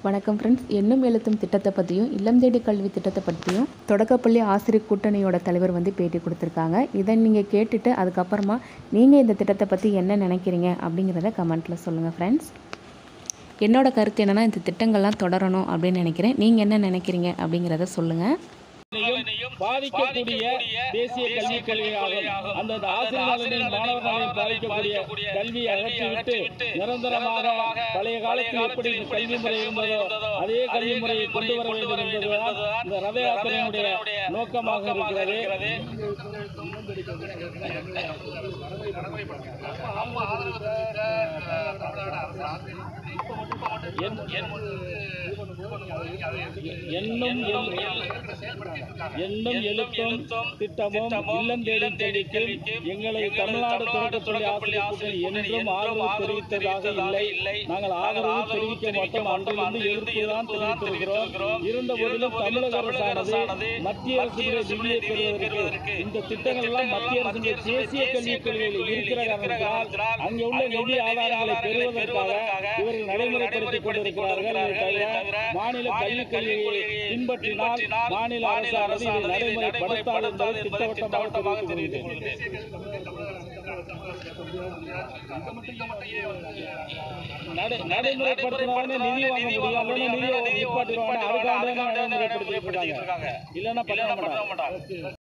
வணக்கம் ஃப்ரெண்ட்ஸ் எண்ணும் எழுத்தும் திட்டத்தை பற்றியும் இல்லம் தேடி கல்வி திட்டத்தை பற்றியும் தொடக்கப்பள்ளி ஆசிரியர் கூட்டணியோட தலைவர் வந்து பேட்டி கொடுத்துருக்காங்க இதை நீங்கள் கேட்டுட்டு அதுக்கப்புறமா நீங்கள் இந்த திட்டத்தை பற்றி என்ன நினைக்கிறீங்க அப்படிங்கிறத கமெண்ட்டில் சொல்லுங்கள் ஃப்ரெண்ட்ஸ் என்னோட கருத்து என்னென்னா இந்த திட்டங்கள்லாம் தொடரணும் அப்படின்னு நினைக்கிறேன் நீங்கள் என்ன நினைக்கிறீங்க அப்படிங்கிறத சொல்லுங்கள் பாதிக்கக்கூடிய தேசிய கல்விக் கொள்கையாகும் அந்த ஆசிரியர்களின் மாணவர்களையும் பாதிக்கக்கூடிய கல்வியை அகற்றிவிட்டு நிரந்தரமாக பழைய காலத்தில் எப்படி இந்த கல்வி முறை இருந்ததோ அதே கல்வி முறையை கொண்டு வர வேண்டும் என்பதுதான் இந்த ரத யாத்திரையினுடைய நோக்கமாக இருக்கிறது எண்ணும் எண்ணும் எழுத்தும் திட்டமும் இல்லம் தேடி தெரிவிக்கும் எங்களை தமிழ்நாடு தொடக்கப்பள்ளி ஆசிரியர் கூட்டணி என்றும் ஆதரவு தெரிவித்ததாக இல்லை நாங்கள் ஆதரவு தெரிவிக்க மாட்டோம் அன்றிலிருந்து எழுத்து தான் தெரிவித்திருக்கிறோம் இருந்த போதிலும் தமிழக அரசானது மத்திய அரசுடைய நிதியை பெறுவதற்கு இந்த திட்டங்கள் எல்லாம் மத்திய அரசுடைய தேசிய கல்விக் கொள்கையில் இருக்கிற காரணத்தால் அங்கே உள்ள நிதி ஆதாரங்களை பெறுவதற்காக இவர்கள் நடைமுறைப்படுத்திக் கொண்டிருக்கிறார்கள் இதை தவிர மாநில கல்விக் கொள்கையை பின்பற்றினால் மாநில அரசானது இதை நடைமுறைப்படுத்தாது என்பதை திட்டவட்டமாக தெரிவித்துள்ளது நடை- நடைமுறைப்படுத்தினாலே நிதி வாங்க முடியும் இல்லைன்னா நிதியை நிப்பாட்டிடுவாங்க அதுக்காக நடைமுறைப்படுத்திட்டு இருக்காங்க இல்லைன்னா பண்ண மாட்டாங்க